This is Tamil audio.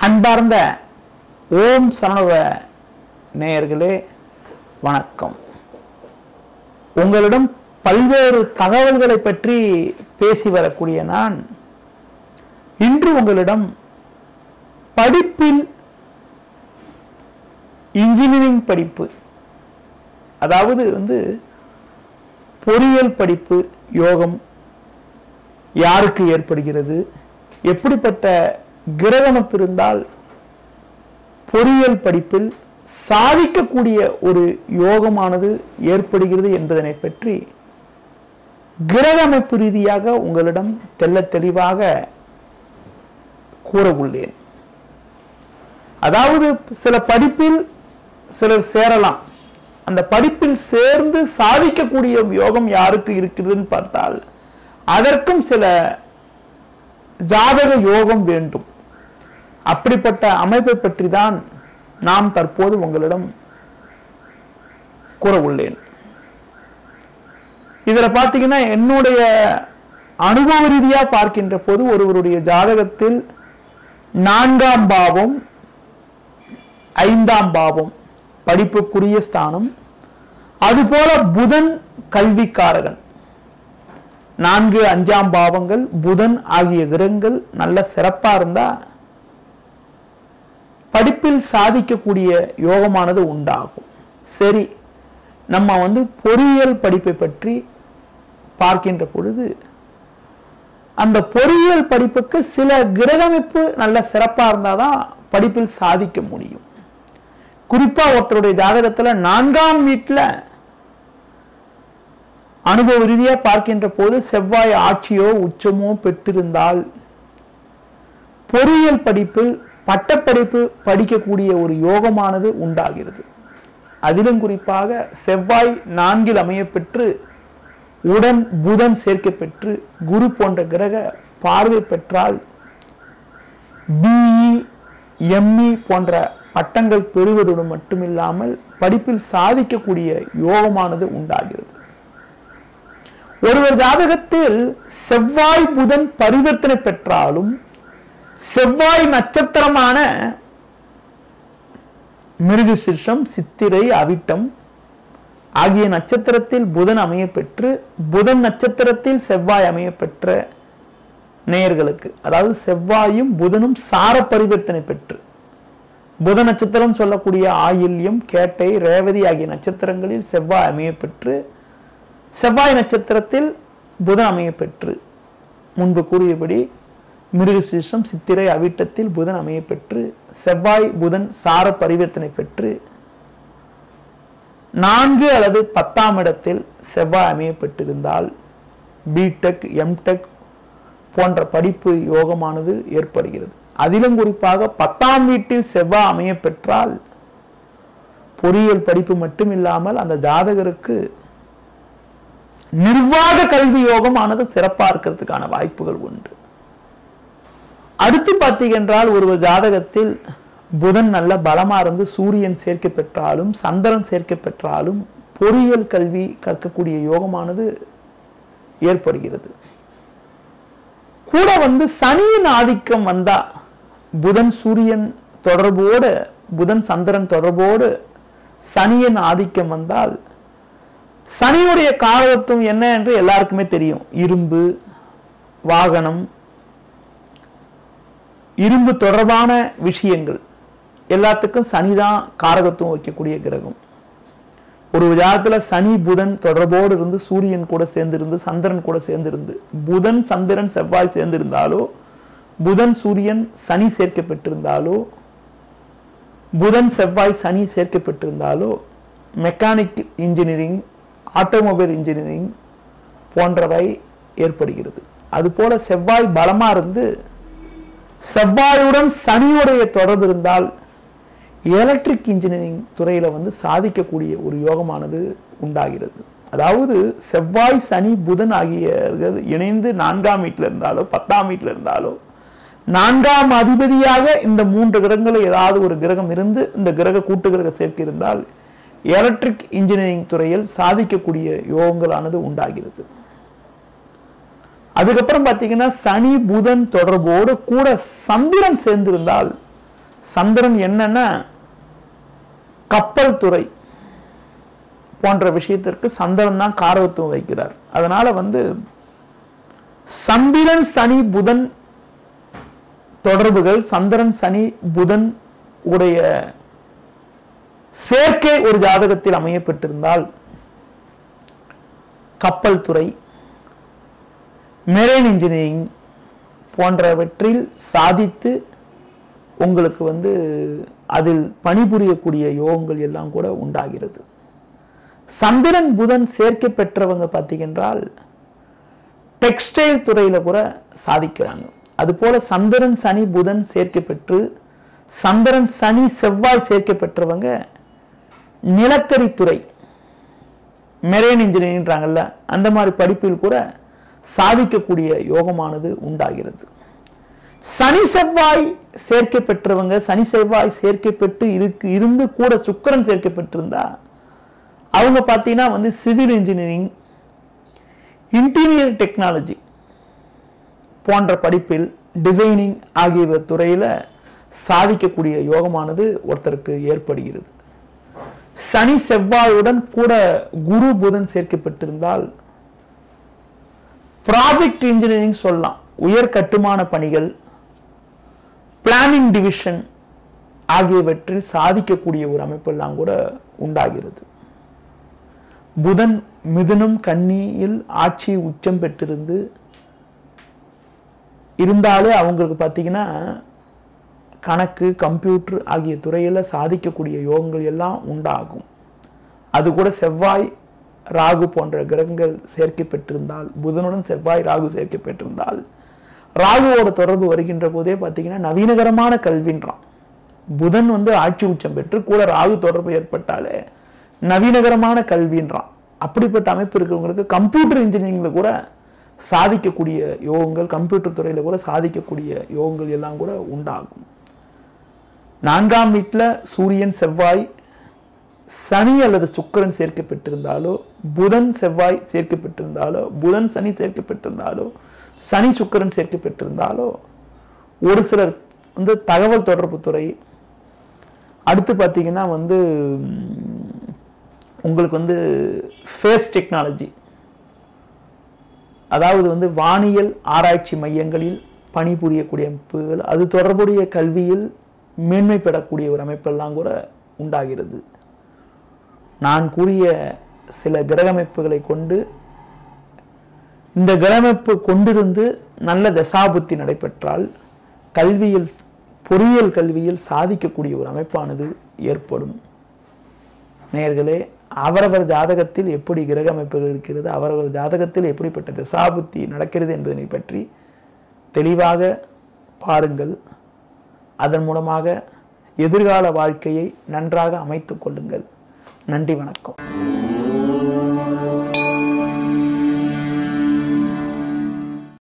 அன்பார்ந்த ஓம் சரணவ நேயர்களே வணக்கம் உங்களிடம் பல்வேறு தகவல்களை பற்றி பேசி வரக்கூடிய நான் இன்று உங்களிடம் படிப்பில் இன்ஜினியரிங் படிப்பு அதாவது வந்து பொறியியல் படிப்பு யோகம் யாருக்கு ஏற்படுகிறது எப்படிப்பட்ட கிரகணப்பு இருந்தால் பொறியியல் படிப்பில் சாதிக்கக்கூடிய ஒரு யோகமானது ஏற்படுகிறது என்பதனை பற்றி கிரகமைப்பு ரீதியாக உங்களிடம் தெள்ளத் தெளிவாக கூற உள்ளேன் அதாவது சில படிப்பில் சிலர் சேரலாம் அந்த படிப்பில் சேர்ந்து சாதிக்கக்கூடிய யோகம் யாருக்கு இருக்குதுன்னு பார்த்தால் அதற்கும் சில ஜாதக யோகம் வேண்டும் அப்படிப்பட்ட அமைப்பை பற்றி தான் நாம் தற்போது உங்களிடம் கூற உள்ளேன் இதுல பார்த்தீங்கன்னா என்னுடைய அனுபவ ரீதியா பார்க்கின்ற போது ஒருவருடைய ஜாதகத்தில் நான்காம் பாவம் ஐந்தாம் பாவம் படிப்புக்குரிய ஸ்தானம் அதுபோல புதன் கல்விக்காரகன் நான்கு அஞ்சாம் பாவங்கள் புதன் ஆகிய கிரகங்கள் நல்ல சிறப்பா இருந்தா படிப்பில் சாதிக்கக்கூடிய யோகமானது உண்டாகும் சரி நம்ம வந்து பொறியியல் படிப்பை பற்றி பார்க்கின்ற பொழுது அந்த பொறியியல் படிப்புக்கு சில கிரகமைப்பு நல்ல சிறப்பா இருந்தாதான் படிப்பில் சாதிக்க முடியும் குறிப்பா ஒருத்தருடைய ஜாதகத்துல நான்காம் வீட்டுல அனுபவ ரீதியா பார்க்கின்ற போது செவ்வாய் ஆட்சியோ உச்சமோ பெற்றிருந்தால் பொறியியல் படிப்பில் பட்டப்படிப்பு படிக்கக்கூடிய ஒரு யோகமானது உண்டாகிறது அதிலும் குறிப்பாக செவ்வாய் நான்கில் அமையப்பெற்று உடன் புதன் சேர்க்கப்பெற்று குரு போன்ற கிரக பார்வை பெற்றால் பிஇ எம்இ போன்ற பட்டங்கள் பெறுவதோடு மட்டுமில்லாமல் படிப்பில் சாதிக்கக்கூடிய யோகமானது உண்டாகிறது ஒருவர் ஜாதகத்தில் செவ்வாய் புதன் பரிவர்த்தனை பெற்றாலும் செவ்வாய் நட்சத்திரமான மிருகசிருஷம் சித்திரை அவிட்டம் ஆகிய நட்சத்திரத்தில் புதன் அமைய பெற்று புதன் நட்சத்திரத்தில் செவ்வாய் அமைய பெற்ற நேயர்களுக்கு அதாவது செவ்வாயும் புதனும் சார பரிவர்த்தனை பெற்று புத நட்சத்திரம் சொல்லக்கூடிய ஆயில்யம் கேட்டை ரேவதி ஆகிய நட்சத்திரங்களில் செவ்வாய் அமைய பெற்று செவ்வாய் நட்சத்திரத்தில் புதன் அமைய பெற்று முன்பு கூறியபடி மிருகசீஷம் சித்திரை அவிட்டத்தில் புதன் அமைய பெற்று செவ்வாய் புதன் சார பரிவர்த்தனை பெற்று நான்கு அல்லது பத்தாம் இடத்தில் செவ்வாய் அமையப்பட்டிருந்தால் பிடெக் எம்டெக் போன்ற படிப்பு யோகமானது ஏற்படுகிறது அதிலும் குறிப்பாக பத்தாம் வீட்டில் செவ்வாய் அமைய பெற்றால் பொறியியல் படிப்பு மட்டுமில்லாமல் அந்த ஜாதகருக்கு நிர்வாக கல்வி யோகமானது சிறப்பா இருக்கிறதுக்கான வாய்ப்புகள் உண்டு அடுத்து பார்த்தீங்கன்றால் ஒருவர் ஜாதகத்தில் புதன் நல்ல பலமா இருந்து சூரியன் சேர்க்க பெற்றாலும் சந்திரன் சேர்க்க பெற்றாலும் பொறியியல் கல்வி கற்கக்கூடிய யோகமானது ஏற்படுகிறது கூட வந்து சனியின் ஆதிக்கம் வந்தா புதன் சூரியன் தொடர்போடு புதன் சந்திரன் தொடர்போடு சனியின் ஆதிக்கம் வந்தால் சனியுடைய காரகத்துவம் என்ன என்று எல்லாருக்குமே தெரியும் இரும்பு வாகனம் இரும்பு தொடர்பான விஷயங்கள் எல்லாத்துக்கும் சனி தான் காரகத்துவம் வைக்கக்கூடிய கிரகம் ஒரு ஜாதத்துல சனி புதன் தொடர்போடு இருந்து சூரியன் கூட சேர்ந்திருந்து சந்திரன் கூட சேர்ந்திருந்து புதன் சந்திரன் செவ்வாய் சேர்ந்திருந்தாலோ புதன் சூரியன் சனி சேர்க்கப்பட்டிருந்தாலோ புதன் செவ்வாய் சனி சேர்க்கப்பட்டிருந்தாலோ மெக்கானிக் இன்ஜினியரிங் ஆட்டோமொபைல் இன்ஜினியரிங் போன்றவை ஏற்படுகிறது அதுபோல செவ்வாய் பலமா இருந்து செவ்வாயுடன் சனியுடைய தொடர்பு இருந்தால் எலக்ட்ரிக் இன்ஜினியரிங் துறையில வந்து சாதிக்கக்கூடிய ஒரு யோகமானது உண்டாகிறது அதாவது செவ்வாய் சனி புதன் ஆகியவர்கள் இணைந்து நான்காம் வீட்டில் இருந்தாலோ பத்தாம் வீட்டில் இருந்தாலோ நான்காம் அதிபதியாக இந்த மூன்று கிரகங்கள் ஏதாவது ஒரு கிரகம் இருந்து இந்த கிரக கூட்டு கிரக சேர்க்கை இருந்தால் எலக்ட்ரிக் இன்ஜினியரிங் துறையில் சாதிக்கக்கூடிய யோகங்களானது உண்டாகிறது அதுக்கப்புறம் பார்த்தீங்கன்னா சனி புதன் தொடர்போடு கூட சந்திரன் சேர்ந்திருந்தால் சந்திரன் என்னன்னா கப்பல் துறை போன்ற விஷயத்திற்கு சந்திரன் தான் காரகத்துவம் வைக்கிறார் அதனால வந்து சந்திரன் சனி புதன் தொடர்புகள் சந்திரன் சனி புதன் உடைய சேர்க்கை ஒரு ஜாதகத்தில் அமையப்பட்டிருந்தால் கப்பல் துறை மெரைன் இன்ஜினியரிங் போன்றவற்றில் சாதித்து உங்களுக்கு வந்து அதில் பணிபுரியக்கூடிய யோகங்கள் எல்லாம் கூட உண்டாகிறது சந்திரன் புதன் சேர்க்கை பெற்றவங்க பார்த்தீங்கன்றால் டெக்ஸ்டைல் துறையில கூட சாதிக்கிறாங்க அதுபோல சந்திரன் சனி புதன் சேர்க்கை பெற்று சந்திரன் சனி செவ்வாய் சேர்க்கை பெற்றவங்க நிலக்கரி துறை மெரைன் இன்ஜினியரிங்ன்றாங்கல்ல அந்த மாதிரி படிப்பில் கூட சாதிக்கக்கூடிய யோகமானது உண்டாகிறது சனி செவ்வாய் சேர்க்கை பெற்றவங்க சனி செவ்வாய் சேர்க்கை பெற்று இருக்கு இருந்து கூட சுக்கிரன் சேர்க்கை பெற்றிருந்தா அவங்க பார்த்தீங்கன்னா வந்து சிவில் இன்ஜினியரிங் இன்டீரியர் டெக்னாலஜி போன்ற படிப்பில் டிசைனிங் ஆகிய துறையில் சாதிக்கக்கூடிய யோகமானது ஒருத்தருக்கு ஏற்படுகிறது சனி செவ்வாயுடன் கூட குரு புதன் சேர்க்கப்பட்டிருந்தால் ப்ராஜெக்ட் இன்ஜினியரிங் சொல்லலாம் உயர் கட்டுமான பணிகள் பிளானிங் டிவிஷன் ஆகியவற்றில் சாதிக்கக்கூடிய ஒரு அமைப்பெல்லாம் கூட உண்டாகிறது புதன் மிதுனம் கன்னியில் ஆட்சி உச்சம் பெற்றிருந்து இருந்தாலே அவங்களுக்கு பார்த்தீங்கன்னா கணக்கு கம்ப்யூட்டர் ஆகிய துறையில் சாதிக்கக்கூடிய யோகங்கள் எல்லாம் உண்டாகும் அது கூட செவ்வாய் ராகு போன்ற கிரகங்கள் சேர்க்கை பெற்றிருந்தால் புதனுடன் செவ்வாய் ராகு சேர்க்கை பெற்றிருந்தால் ராகுவோட தொடர்பு வருகின்ற போதே பார்த்தீங்கன்னா நவீனகரமான கல்வின்றான் புதன் வந்து ஆட்சி உச்சம் பெற்று கூட ராகு தொடர்பு ஏற்பட்டாலே நவீனகரமான கல்வின்றான் அப்படிப்பட்ட அமைப்பு இருக்கிறவங்களுக்கு கம்ப்யூட்டர் இன்ஜினியரிங்ல கூட சாதிக்கக்கூடிய யோகங்கள் கம்ப்யூட்டர் துறையில கூட சாதிக்கக்கூடிய யோகங்கள் எல்லாம் கூட உண்டாகும் நான்காம் வீட்டில் சூரியன் செவ்வாய் சனி அல்லது சுக்கிரன் சேர்க்கப்பட்டிருந்தாலோ புதன் செவ்வாய் சேர்க்கப்பட்டிருந்தாலோ புதன் சனி சேர்க்கப்பட்டிருந்தாலோ சனி சுக்கிரன் சேர்க்கப்பட்டிருந்தாலோ ஒரு சிலர் வந்து தகவல் தொடர்பு துறை அடுத்து பார்த்தீங்கன்னா வந்து ம், உங்களுக்கு வந்து ஃபேஸ் டெக்னாலஜி அதாவது வந்து வானியல் ஆராய்ச்சி மையங்களில் பணிபுரியக்கூடிய அமைப்புகள் அது தொடர்புடைய கல்வியில் மேன்மை பெறக்கூடிய ஒரு அமைப்பெல்லாம் கூட உண்டாகிறது நான் கூறிய சில கிரகமைப்புகளை கொண்டு இந்த கிரகமைப்பு கொண்டிருந்து நல்ல தசாபுத்தி நடைபெற்றால் கல்வியில் பொறியியல் கல்வியில் சாதிக்கக்கூடிய ஒரு அமைப்பானது ஏற்படும் நேயர்களே அவரவர் ஜாதகத்தில் எப்படி கிரக அமைப்புகள் இருக்கிறது அவரவர் ஜாதகத்தில் எப்படிப்பட்ட தசாபுத்தி நடக்கிறது என்பதனை பற்றி தெளிவாக பாருங்கள் அதன் மூலமாக எதிர்கால வாழ்க்கையை நன்றாக அமைத்துக் கொள்ளுங்கள் நன்றி வணக்கம்